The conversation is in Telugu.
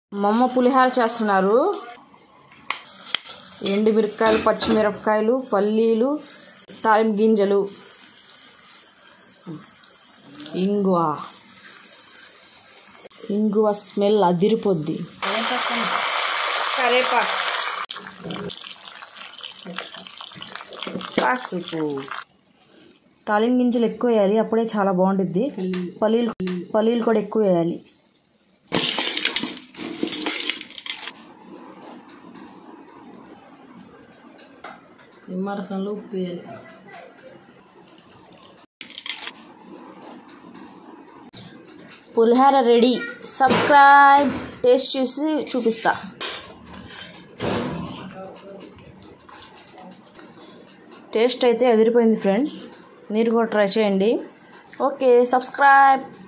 మా అమ్మ పులిహార చేస్తున్నారు ఎండు మిరపకాయలు పచ్చిమిరపకాయలు పల్లీలు తాలింపు గింజలు ఇంగువ ఇంగువ స్మెల్ అదిరిపోద్ది కరేపాకు పసుపు తాలింపు గింజలు ఎక్కువ వేయాలి అప్పుడే చాలా బాగుంటుంది పల్లీలు పల్లీలు కూడా ఎక్కువ వేయాలి నిమ్మరసంలో ఉప్పు వేయాలి పులిహార రెడీ సబ్స్క్రైబ్ టేస్ట్ చూసి చూపిస్తా టేస్ట్ అయితే ఎదిరిపోయింది ఫ్రెండ్స్ మీరు కూడా ట్రై చేయండి ఓకే సబ్స్క్రైబ్